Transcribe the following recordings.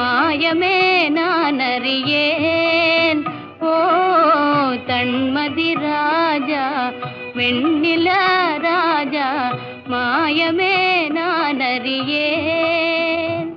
மாயமே நான் அறியேன் ஓ தன்மதி ராஜா வெண்ணில ராஜா மாயமே நான் அறியேன்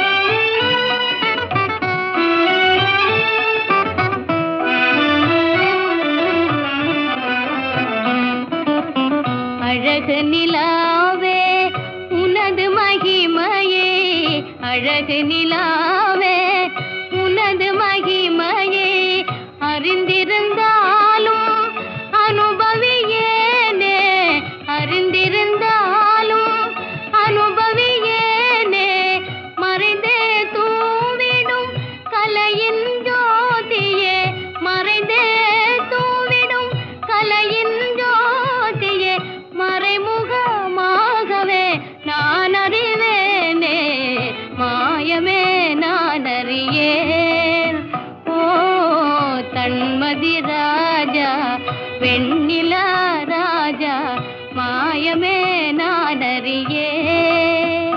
அழகு நிலாவே உனது மகிமையே அழகு நிலாவே உனது மகிமையே அறிந்திருந்தாலும் அனுபவியேனே அறிந்திருந்தாலும் அனுபவியேனே மறைந்தே தூவிடும் கலையின் ஜோதியே மறைந்தே தூவிடும் கலையின் ஜோதியே மறைமுகமாகவே நான் அறிவேனே மாயமே நான் அறியேன் ஓ தன்மதி ராஜா வெண்ணில ராஜா மாயமே நான் அறியேன்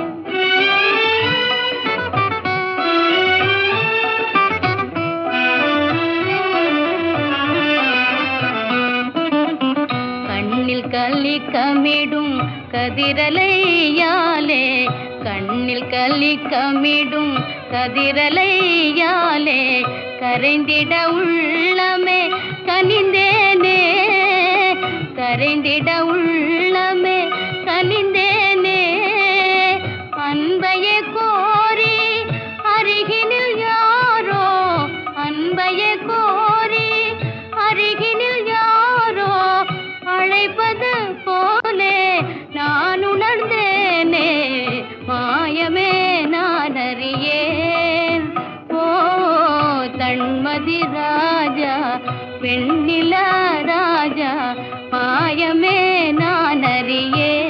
கண்ணில் களி கமிடும் கதிரலையாலே கண்ணில் களி கமிடும் கதிரலையாலே கரைந்திட உள்ளமே கனிந்தேனே கரைந்திட உள்ளமே கனிந்தேனே அன்பையே கோரி அருகினில் யாரோ அன்பையே கோரி அருகினில் யாரோ அழைப்பது போலே நான் உணர்ந்தேனே மாயமே நான் அறியேன் ஓ தன்மதி ராஜா வெண்ணில ராஜா மாயமே நான் அறியேன்